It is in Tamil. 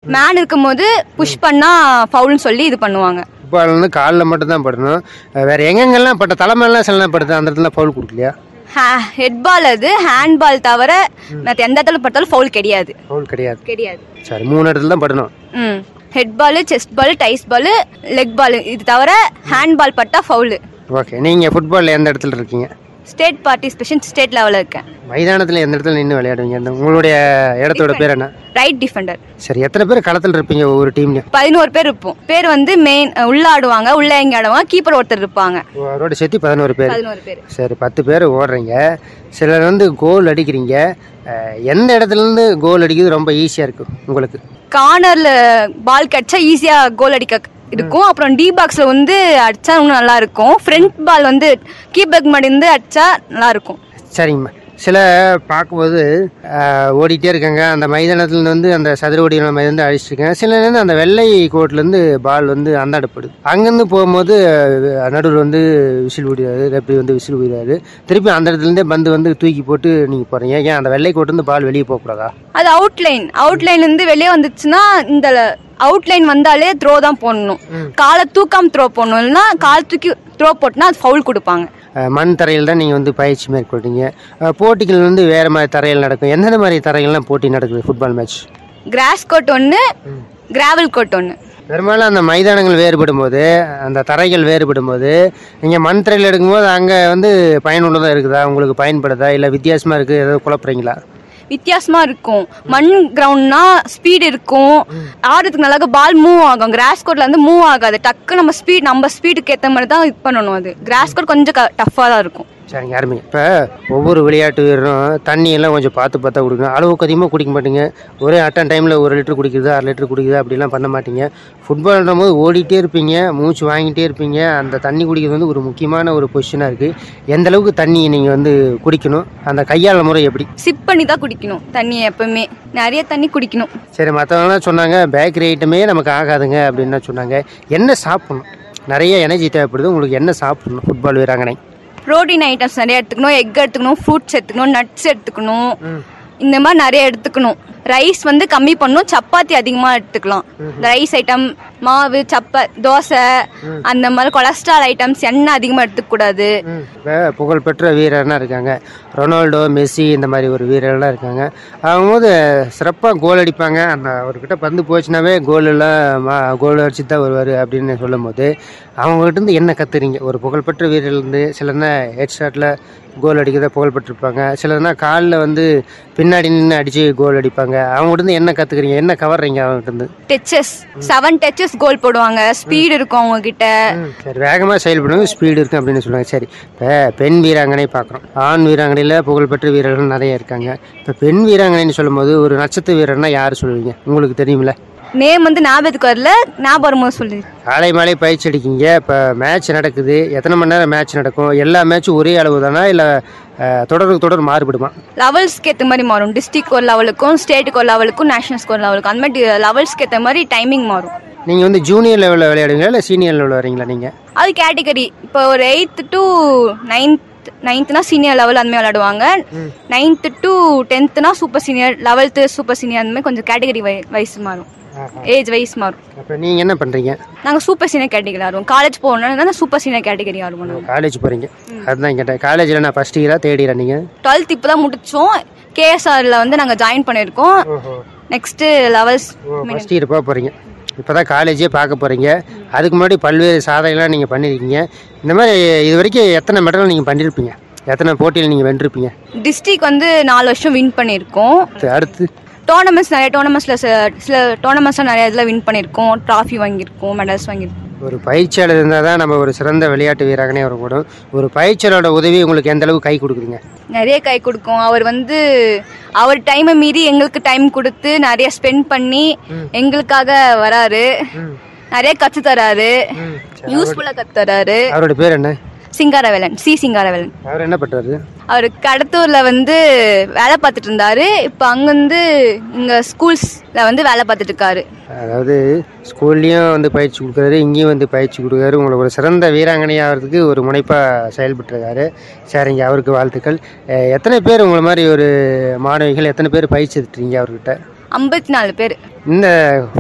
மேன் இருக்கும்போது புஷ் பண்ணா ஃபவுல்னு சொல்லி இது பண்ணுவாங்க ஃபுட்பால் வந்து காலில் மட்டும் தான் படணும் அஹ் வேற எங்கெங்கெல்லாம் பட்ட தலைமையெல்லாம் சில நேரம் படுது அந்த இடத்துல ஃபவுல் கொடுக்கலையா ஹெட் பால் அது ஹேண்ட் பால் தவிர மற்ற எந்த இடத்துல பட்டாலும் ஃபவுல் கிடையாது ஃபவுல் கிடையாது கிடையாது சரி மூணு இடத்துல தான் படணும் ம் head ball chest ball thighs ball leg ball இது தவிர ஹேண்ட் பால் பட்டா ஃபவுலு ஓகே நீங்கள் ஃபுட்பாலில் எந்த இடத்துல இருக்கீங்க ஸ்டேட் பார்ட்டிசிபேஷன் ஸ்டேட் லெவலில் இருக்கேன் மைதானத்தில் எந்த இடத்துல நின்று விளையாடுவீங்க அந்த உங்களுடைய இடத்தோட பேர் என்ன ரைட் டிஃபெண்டர் சரி எத்தனை பேர் களத்தில் இருப்பீங்க ஒவ்வொரு டீம்லையும் பதினோரு பேர் இருப்போம் பேர் வந்து மெயின் உள்ள ஆடுவாங்க உள்ள எங்க ஆடுவாங்க கீப்பர் ஒருத்தர் இருப்பாங்க அவரோட சேர்த்து பதினோரு பேர் பதினோரு பேர் சரி பத்து பேர் ஓடுறீங்க சிலர் வந்து கோல் அடிக்கிறீங்க அஹ் எந்த இடத்துலேருந்து கோல் அடிக்கிறது ரொம்ப ஈஸியாக இருக்கும் உங்களுக்கு கார்னர்ல பால் கடிச்சா ஈஸியா கோல் அடிக்க இருக்கும் அப்புறம் டி பாக்ஸ்ல வந்து அடிச்சா இன்னும் நல்லா இருக்கும் ஃப்ரண்ட் பால் வந்து கீபேக் மாடி இருந்து அடிச்சா நல்லா இருக்கும் சரிங்கம்மா சில பார்க்கும்போது அஹ், ஓடிட்டே இருக்காங்க அந்த மைதானத்துல வந்து அந்த சதுர வடிவ மைதானம் அடிச்சிட்டு இருக்காங்க சில நேரம் அந்த வெள்ளை கோட்லேருந்து பால் வந்து அந்தாடப்படுது அங்கேருந்து போகும்போது நடுவில் வந்து விசில் விடுறாரு ரெப்பி வந்து விசில் விடுறாரு திருப்பி அந்த இடத்துலேருந்தே பந்து வந்து தூக்கி போட்டு நீங்கள் போகிறீங்க ஏன் அந்த வெள்ளை கோட்டிலேருந்து பால் வெளியே போகக்கூடாதா அது அவுட்லைன் அவுட்லைன்ல இருந்து வெளியே வந்துச்சுன்னா இந்த அவுட்லைன் வந்தாலே த்ரோ தான் போடணும் காலை தூக்காம த்ரோ போடணும் இல்லைன்னா கால் தூக்கி த்ரோ போட்டுனா அது ஃபவுல் கொடுப்பாங்க அஹ், மண் தரையில் தான் நீங்கள் வந்து பயிற்சி மேற்கொள்றீங்க அஹ், போட்டிகள் வந்து வேறு மாதிரி தரையில் நடக்கும் எந்தெந்த மாதிரி தரைகள்லாம் போட்டி நடக்குது ஃபுட்பால் மேட்ச் கிராஸ் கோட் ஒன்று கிராவல் கோட் ஒன்று பெரும்பாலும் அந்த மைதானங்கள் வேறுபடும் போது அந்த தரைகள் வேறுபடும் போது நீங்கள் மண் தரையில் எடுக்கும்போது அங்கே வந்து பயனுள்ளதாக இருக்குதா உங்களுக்கு பயன்படுதா இல்லை வித்தியாசமாக இருக்குது ஏதாவது குழப்புறீங்களா வித்தியாசமா இருக்கும் மண் கிரவுண்ட்னா ஸ்பீடு இருக்கும் ஆடுறதுக்கு நல்லா பால் மூவ் ஆகும் கிராஸ் கோட்ல வந்து மூவ் ஆகாது டக்கு நம்ம ஸ்பீட் நம்ம ஸ்பீடுக்கு ஏற்ற மாதிரி தான் இது பண்ணணும் அது கிராஸ் கோட் கொஞ்சம் டஃப்பாக தான் இருக்கும் சரிங்க அருமை இப்போ ஒவ்வொரு விளையாட்டு வீரரும் தண்ணி எல்லாம் கொஞ்சம் பார்த்து பார்த்தா குடிக்கணும் அளவுக்கு அதிகமாக குடிக்க மாட்டீங்க ஒரே அட்டன் டைமில் ஒரு லிட்டர் குடிக்குது அரை லிட்டர் குடிக்குது அப்படிலாம் பண்ண மாட்டீங்க ஃபுட்பால்ன்ற போது ஓடிட்டே இருப்பீங்க மூச்சு வாங்கிட்டே இருப்பீங்க அந்த தண்ணி குடிக்கிறது வந்து ஒரு முக்கியமான ஒரு பொசிஷனாக இருக்குது எந்த அளவுக்கு தண்ணி நீங்கள் வந்து குடிக்கணும் அந்த கையாள முறை எப்படி சிப் பண்ணி தான் குடிக்கணும் தண்ணியை எப்பவுமே நிறைய தண்ணி குடிக்கணும் சரி மற்றவங்களாம் சொன்னாங்க பேக்கரி ஐட்டமே நமக்கு ஆகாதுங்க அப்படின்னு தான் சொன்னாங்க என்ன சாப்பிடணும் நிறைய எனர்ஜி தேவைப்படுது உங்களுக்கு என்ன சாப்பிடணும் ஃபுட்பால் வீராங்கனை ப்ரோட்டீன் ஐட்டம்ஸ் நிறைய எடுத்துக்கணும் எக் எடுத்துக்கணும் ஃப்ரூட்ஸ் எடுத்துக்கணும் நட்ஸ் எடுத்துக்கணும் இந்த மாதிரி நிறைய எடுத்துக்கணும் ரைஸ் வந்து கம்மி பண்ணணும் சப்பாத்தி அதிகமாக எடுத்துக்கலாம் ரைஸ் ஐட்டம் மாவு சப்பா தோசை அந்த மாதிரி கொலஸ்ட்ரால் ஐட்டம்ஸ் எண்ணெய் அதிகமாக எடுத்துக்கூடாது இப்போ புகழ்பெற்ற வீரர்னா இருக்காங்க ரொனால்டோ மெஸ்ஸி இந்த மாதிரி ஒரு வீரர்லாம் இருக்காங்க அவங்கம்போது சிறப்பாக கோல் அடிப்பாங்க அந்த அவர்கிட்ட பந்து போச்சுனாவே கோல் எல்லாம் மா கோல் அடிச்சு தான் வருவார் அப்படின்னு சொல்லும் போது அவங்ககிட்ட இருந்து என்ன கத்துறீங்க ஒரு புகழ்பெற்ற வீரர்லேருந்து சிலர்னா ஹெட் ஷாட்டில் கோல் அடிக்கிறத புகழ்பெற்றிருப்பாங்க சிலர்னா காலில் வந்து பின்னாடி நின்று அடித்து கோல் அடிப்பாங்க அவங்ககிட்ட இருந்து என்ன கற்றுக்குறீங்க என்ன கவர்றீங்க அவங்ககிட்ட இருந்து டச்சஸ் செவன் டச்சஸ் கோல் போடுவாங்க ஸ்பீடு இருக்கும் அவங்க கிட்ட சரி வேகமாக செயல்படுங்க ஸ்பீடு இருக்கும் அப்படின்னு சொல்லுவாங்க சரி இப்போ பெண் வீராங்கனை பார்க்குறோம் ஆண் வீராங்கனையில் புகழ்பெற்ற வீரர்கள் நிறைய இருக்காங்க இப்போ பெண் வீராங்கனைன்னு சொல்லும்போது ஒரு நட்சத்திர வீரர்னா யார் சொல்லுவீங்க உங்களுக்கு தெரியுமில்ல நேம் வந்து ஞாபகத்துக்கு வரல ஞாபகம் வரும்போது சொல்லு காலை மாலை பயிற்சி அடிக்கீங்க இப்போ மேட்ச் நடக்குது எத்தனை மணி நேரம் மேட்ச் நடக்கும் எல்லா மேட்சும் ஒரே அளவு தானா இல்லை தொடருக்கு தொடர் மாறுபடுமா லெவல்ஸ்க்கு ஏற்ற மாதிரி மாறும் டிஸ்ட்ரிக்ட் ஒரு லெவலுக்கும் ஸ்டேட்டுக்கு ஒரு லெவலுக்கும் நேஷனல் ஸ்கோர் லெவலுக்கும் அந்த மாதிரி லெவல்ஸ்க்கு ஏற்ற மாதிரி டைமிங் மாறும் நீங்கள் வந்து ஜூனியர் லெவலில் விளையாடுவீங்களா இல்லை சீனியர் லெவலில் வரீங்களா நீங்கள் அது கேட்டகரி இப்போ ஒரு எயித்து டு நைன்த் நைன்த்னா சீனியர் லெவல் அந்த மாதிரி விளையாடுவாங்க நைன்த்து டு டென்த்னா சூப்பர் சீனியர் லெவல்த்து சூப்பர் சீனியர் அந்த மாதிரி கொஞ்சம் கேட்டகரி வைஸ் மாறும் ஏஜ் வைஸ் மாறும் அப்போ நீங்கள் என்ன பண்ணுறீங்க நாங்கள் சூப்பர் சீனியர் கேட்டகரி ஆடுவோம் காலேஜ் போகணும்னா சூப்பர் சீனியர் கேட்டகரி ஆடுவோம் நாங்கள் காலேஜ் போகிறீங்க அதுதான் கேட்டேன் காலேஜில் நான் ஃபஸ்ட் இயரா தேர்ட் இயரா நீங்கள் டுவெல்த் இப்போ தான் முடித்தோம் கேஎஸ்ஆரில் வந்து நாங்கள் ஜாயின் பண்ணியிருக்கோம் நெக்ஸ்ட்டு லெவல்ஸ் ஃபஸ்ட் இயர் போக போகிறீங்க இப்போ தான் காலேஜே பார்க்க போகிறீங்க அதுக்கு முன்னாடி பல்வேறு சாதனைகள்லாம் நீங்கள் பண்ணியிருக்கீங்க இந்த மாதிரி இது வரைக்கும் எத்தனை மெடல் நீங்கள் பண்ணியிருப்பீங்க எத்தனை போட்டியில் நீங்கள் வென்றிருப்பீங்க டிஸ்ட்ரிக்ட் வந்து நாலு வருஷம் வின் பண்ணியிருக்கோம் அடுத்து- அடுத்து டோர்னமெண்ட்ஸ் நிறைய டோர்னமெண்ட்ஸில் சில டோர்னமெண்ட்ஸில் நிறைய இதில் வின் பண்ணியிருக்கோம் ட்ராஃபி வாங்கியிருக்கோம் மெடல்ஸ் வாங்கியிருக்கோம் ஒரு பயிற்சியாளர் இருந்தால் தான் நம்ம ஒரு சிறந்த விளையாட்டு வீராங்கனே வரக்கூடும் ஒரு பயிற்சியாளரோட உதவி உங்களுக்கு எந்த அளவுக்கு கை கொடுக்குதுங்க நிறைய கை கொடுக்கும் அவர் வந்து அவர் டைமை மீறி எங்களுக்கு டைம் கொடுத்து நிறைய ஸ்பெண்ட் பண்ணி எங்களுக்காக வராரு நிறைய கற்று தராரு யூஸ்ஃபுல்லாக கற்று தராரு அவரோட பேர் என்ன சிங்காரவேலன் சி சிங்காரவேலன் அவர் என்ன பண்ணுறாரு அவர் கடத்தூர்ல வந்து வேலை பார்த்துட்டு இருந்தாரு இப்போ அங்கிருந்து இங்க ஸ்கூல்ஸ்ல வந்து வேலை பார்த்துட்டு இருக்காரு அதாவது ஸ்கூல்லையும் வந்து பயிற்சி கொடுக்குறாரு இங்கேயும் வந்து பயிற்சி கொடுக்குறாரு உங்களுக்கு ஒரு சிறந்த வீராங்கனை ஆகிறதுக்கு ஒரு முனைப்பாக செயல்பட்டுருக்காரு சரிங்க அவருக்கு வாழ்த்துக்கள் அஹ் எத்தனை பேர் உங்களை மாதிரி ஒரு மாணவிகள் எத்தனை பேர் பயிற்சி எடுத்துறீங்க அவர்கிட்ட ஐம்பத்தி நாலு பேர் இந்த